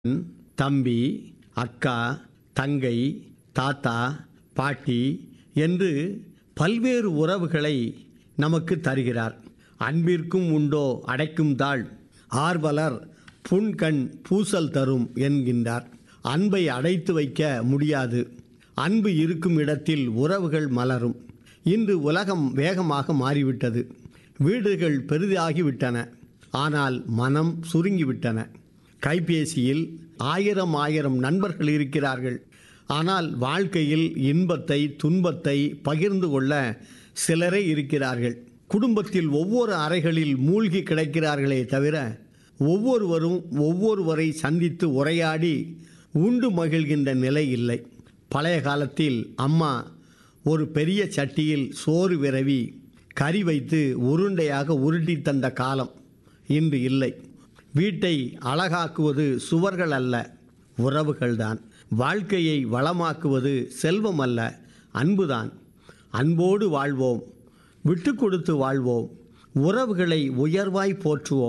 தம்பி அக்கா தங்கை தாத்தா பாட்டி என்று பல்வேறு உறவுகளை நமக்கு தருகிறார் அன்பிற்கும் உண்டோ அடைக்கும் தாழ் ஆர்வலர் புண்கண் பூசல் தரும் என்கின்றார் அன்பை அடைத்து வைக்க முடியாது அன்பு இருக்கும் இடத்தில் உறவுகள் மலரும் இன்று உலகம் வேகமாக மாறிவிட்டது வீடுகள் பெரிதாகிவிட்டன ஆனால் மனம் சுருங்கிவிட்டன கைபேசியில் ஆயிரம் ஆயிரம் நண்பர்கள் இருக்கிறார்கள் ஆனால் வாழ்க்கையில் இன்பத்தை துன்பத்தை பகிர்ந்து கொள்ள சிலரே இருக்கிறார்கள் குடும்பத்தில் ஒவ்வொரு அறைகளில் மூழ்கி கிடக்கிறார்களே தவிர ஒவ்வொருவரும் ஒவ்வொருவரை சந்தித்து உரையாடி உண்டு மகிழ்கின்ற நிலை இல்லை பழைய காலத்தில் அம்மா ஒரு பெரிய சட்டியில் சோறு விரவி கறி வைத்து உருண்டையாக உருட்டி தந்த காலம் இன்று இல்லை வீட்டை அழகாக்குவது சுவர்கள் அல்ல உறவுகள்தான் வாழ்க்கையை வளமாக்குவது செல்வம் அல்ல அன்புதான் அன்போடு வாழ்வோம் விட்டு கொடுத்து வாழ்வோம் உறவுகளை உயர்வாய் போற்றுவோம்